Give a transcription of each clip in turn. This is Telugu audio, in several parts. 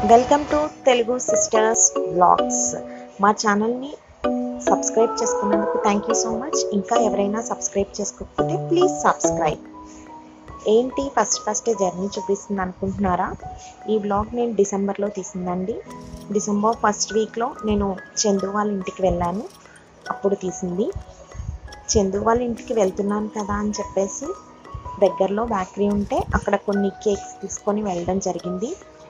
Welcome to Telugu sisters blogs మా ఛానల్ని సబ్స్క్రైబ్ చేసుకున్నందుకు థ్యాంక్ యూ సో మచ్ ఇంకా ఎవరైనా సబ్స్క్రైబ్ చేసుకోకపోతే ప్లీజ్ సబ్స్క్రైబ్ ఏంటి ఫస్ట్ ఫస్ట్ జర్నీ చూపిస్తుంది అనుకుంటున్నారా ఈ బ్లాగ్ నేను డిసెంబర్లో తీసిందండి డిసెంబర్ ఫస్ట్ వీక్లో నేను చందు వాళ్ళ ఇంటికి వెళ్ళాను అప్పుడు తీసింది చందు వాళ్ళ ఇంటికి వెళ్తున్నాను కదా అని చెప్పేసి దగ్గరలో బేకరీ ఉంటే అక్కడ కొన్ని కేక్స్ తీసుకొని వెళ్ళడం జరిగింది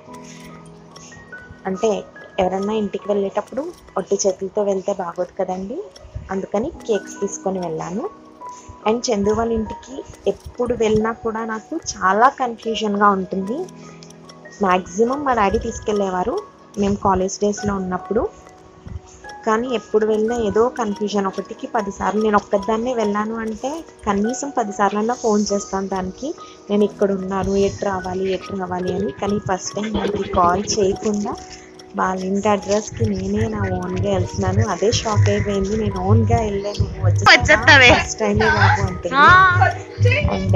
అంటే ఎవరన్నా ఇంటికి వెళ్ళేటప్పుడు ఒట్టి చేతులతో వెళ్తే బాగోదు కదండి అందుకని కేక్స్ తీసుకొని వెళ్ళాను అండ్ చందు వాళ్ళ ఇంటికి ఎప్పుడు వెళ్ళినా కూడా నాకు చాలా కన్ఫ్యూజన్గా ఉంటుంది మ్యాక్సిమం మా డాడీ తీసుకెళ్ళేవారు మేము కాలేజ్ డేస్లో ఉన్నప్పుడు కానీ ఎప్పుడు వెళ్ళినా ఏదో కన్ఫ్యూజన్ ఒకటికి పదిసార్లు నేను ఒక్కదాన్నే వెళ్ళాను అంటే కనీసం పదిసార్లన్నా ఫోన్ చేస్తాను దానికి నేను ఇక్కడ ఉన్నాను ఎటు రావాలి ఎటు రావాలి అని కానీ ఫస్ట్ టైం దానికి కాల్ చేయకుండా వాళ్ళ ఇంటి అడ్రస్కి నేనే నా ఓన్గా వెళ్తున్నాను అదే షాక్ అయిపోయింది నేను ఓన్గా వెళ్ళాను వచ్చేస్తావే. ఫస్ట్ టైమే బాబు అంటే ఆ, అండ్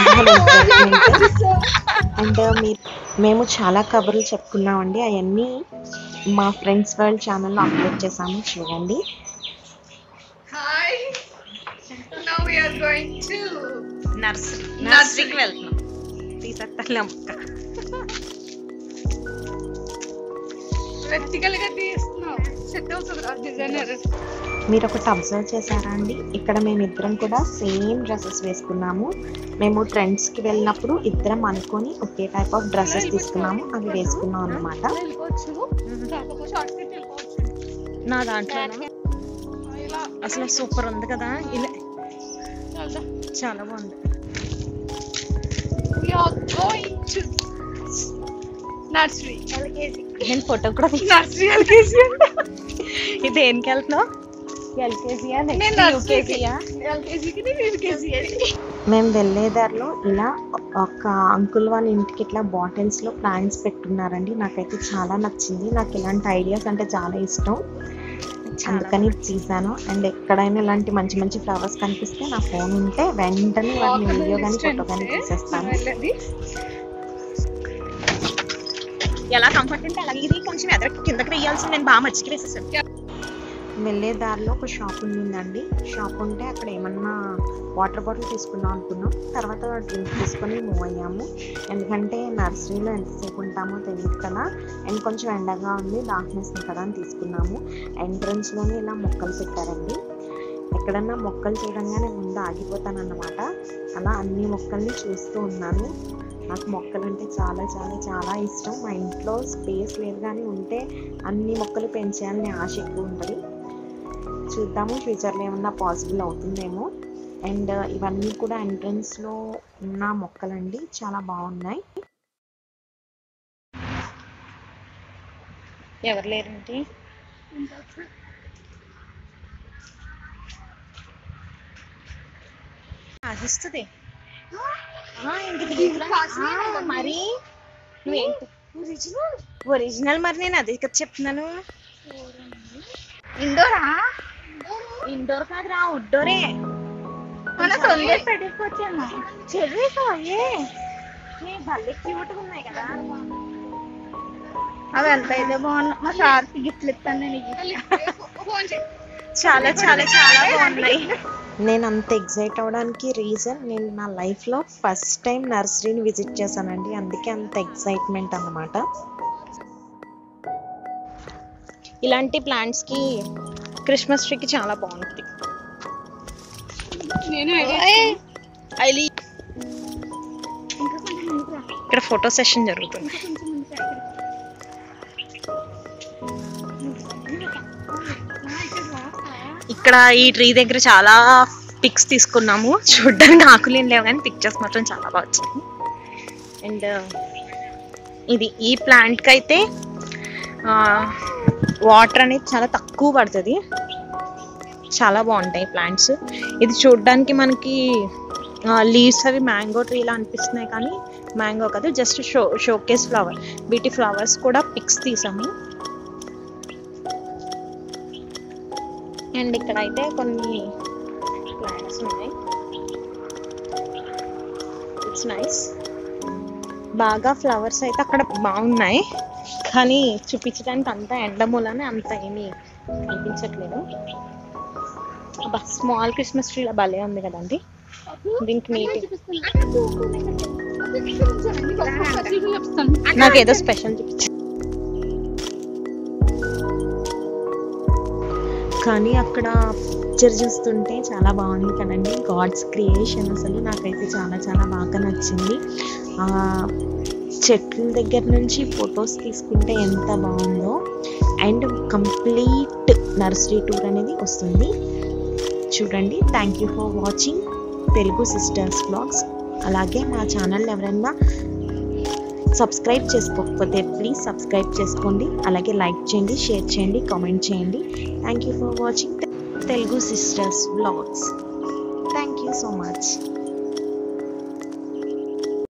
అండ్ మీ మేము చాలా కబుర్లు చెప్పుకున్నామండి అవన్నీ మా ఫ్రెండ్స్ వరల్డ్ ఛానల్లో అప్లోడ్ చేసాము చూడండి Hi. Now we are going to nursery నర్సరీకి వెళ్తున్నాం తీసేస్తాలే అమ్మక్క practical గా తీస్తున్నాం సెట్ అవుతుంది ఆ డిజైనర్ మీరు ఒకటి అబ్జర్వ్ చేశారా అండి ఇక్కడ మేమిద్దరం కూడా సేమ్ డ్రెస్సెస్ వేసుకున్నాము మేము ట్రెండ్స్కి వెళ్ళినప్పుడు ఇద్దరం అనుకొని ఒకే టైప్ ఆఫ్ డ్రెస్సెస్ తీసుకున్నాము అవి వేసుకున్నాం అన్నమాట వెళ్ళిపోవచ్చు కాకపోతే షార్ట్ కట్ వెళ్ళిపోవచ్చు నా దాంట్లో ఇలా అసలు సూపర్ ఉంది కదా ఇలా వెళ్దాం చాలా బాగుంది we are going to nursery LKG నేను ఫోటో కూడా నర్సరీ ఎల్కేజీ ఇది దేనికి వెళ్తున్నావు ఎల్కేజీయా నేను నెక్స్ట్ నర్సరీకి యూకేజీయా ఎల్కేజీకి నేను యూకేజీ మేము వెళ్ళే దారిలో ఇలా ఒక అంకుల్ వాళ్ళ ఇంటికి ఇట్లా బాటిల్స్లో ప్లాంట్స్ పెట్టున్నారండి నాకైతే చాలా నచ్చింది నాకు ఇలాంటి ఐడియాస్ అంటే చాలా ఇష్టం అందుకని తీసాను అండ్ ఎక్కడైనా ఇలాంటి మంచి మంచి ఫ్లవర్స్ కనిపిస్తే నా ఫోన్ ఉంటే వెంటనే వాటిని వీడియో కానీ ఫోటో కానీ తీసేస్తాను వెళ్ళండి ఎలా కంఫర్ట్ అంటే అలాగే ఇది కొంచెం ఎదరికి కిందకి వేయాల్సింది నేను బాగా మచ్చికి వేసేసాను వెళ్ళే దారిలో ఒక షాప్ ఉండిందండి షాప్ ఉంటే అక్కడ ఏమన్నా వాటర్ బాటిల్ తీసుకుందాం అనుకున్నాం తర్వాత డ్రింక్ తీసుకొని మూవ్ అయ్యాము ఎందుకంటే నర్సరీలో ఎంతసేపు ఉంటామో తెలియదు కదా అండ్ కొంచెం ఎండగా ఉంది దాహ్నేస్ కదా అని తీసుకున్నాము ఎంట్రన్స్లోనే ఇలా మొక్కలు పెట్టారండి ఎక్కడన్నా మొక్కలు చూడంగానే ముందు ఆగిపోతానన్నమాట అలా అన్ని మొక్కల్ని చూస్తూ ఉన్నాను నాకు మొక్కలు అంటే చాలా చాలా చాలా ఇష్టం మా ఇంట్లో స్పేస్ లేదు కానీ ఉంటే అన్ని మొక్కలు పెంచేయాలని ఆశ ఎక్కువ ఉంటుంది చూద్దాము ఫ్యూచర్లో ఏమన్నా పాసిబుల్ అవుతుందేమో అండ్ ఇవన్నీ కూడా ఎంట్రన్స్లో ఉన్న మొక్కలండి చాలా బాగున్నాయి ఎవరు లేరేంటి ఆశిస్తుంది మరి నువ్వేంటి ఒరిజినల్ ఒరిజినల్ మరి నేను అదే కదా చెప్తున్నాను ఇండోరా ఇండోర్ కాదురా అవుట్డోరే మన సొంత పెట్టిపోచ్చాను చెర్రీస్ అయ్యే నీ భలే క్యూట్ ఉన్నాయి కదా అవి ఎంత అయితే బాగున్నా మా సార్కి గిఫ్ట్లు ఇస్తాను నేను చాలా చాలా చాలా బాగున్నాయి నేను అంత ఎగ్జైట్ అవ్వడానికి రీజన్ నేను నా లైఫ్లో ఫస్ట్ టైం నర్సరీని విజిట్ చేశానండి అందుకే అంత ఎగ్జైట్మెంట్ అన్నమాట ఇలాంటి ప్లాంట్స్ కి క్రిస్మస్ ట్రీకి చాలా బాగుంటుంది నేను ఐలి ఇక్కడ ఫోటో సెషన్ జరుగుతుంది ఇక్కడ ఈ ట్రీ దగ్గర చాలా పిక్స్ తీసుకున్నాము చూడడానికి ఆకులు ఏం లేవు కానీ పిక్చర్స్ మాత్రం చాలా బాగా వచ్చాయి అండ్ ఇది ఈ ప్లాంట్కి అయితే వాటర్ అనేది చాలా తక్కువ పడుతుంది చాలా బాగుంటాయి ప్లాంట్స్ ఇది చూడడానికి మనకి లీవ్స్ అవి మ్యాంగో ట్రీలా అనిపిస్తున్నాయి కానీ మ్యాంగో కాదు జస్ట్ షో షోకేస్ ఫ్లవర్ వీటి ఫ్లవర్స్ కూడా పిక్స్ తీసాము అండ్ ఇక్కడ అయితే కొన్ని ప్లాంట్స్ ఉన్నాయి ఇట్స్ నైస్ బాగా ఫ్లవర్స్ అయితే అక్కడ బాగున్నాయి కానీ చూపించడానికి అంత ఎండ మూలనే అంత ఏమీ కనిపించట్లేదు అబ్బా స్మాల్ క్రిస్మస్ ట్రీ భలే ఉంది కదండి దీనికి నీట్ నాకు ఏదో స్పెషల్ చూపించు కానీ అక్కడ పిక్చర్ చూస్తుంటే చాలా బాగుంది కదండి గాడ్స్ క్రియేషన్ అసలు నాకైతే చాలా చాలా బాగా నచ్చింది ఆ చెట్ల దగ్గర నుంచి ఫొటోస్ తీసుకుంటే ఎంత బాగుందో అండ్ కంప్లీట్ నర్సరీ టూర్ అనేది వస్తుంది చూడండి thank you for watching Telugu sisters blogs అలాగే మా ఛానల్ ఎవరైనా సబ్స్క్రైబ్ చేసుకోకపోతే ప్లీజ్ సబ్స్క్రైబ్ చేసుకోండి అలాగే లైక్ చేయండి షేర్ చేయండి కామెంట్ చేయండి thank you for watching Telugu sisters blogs thank you so much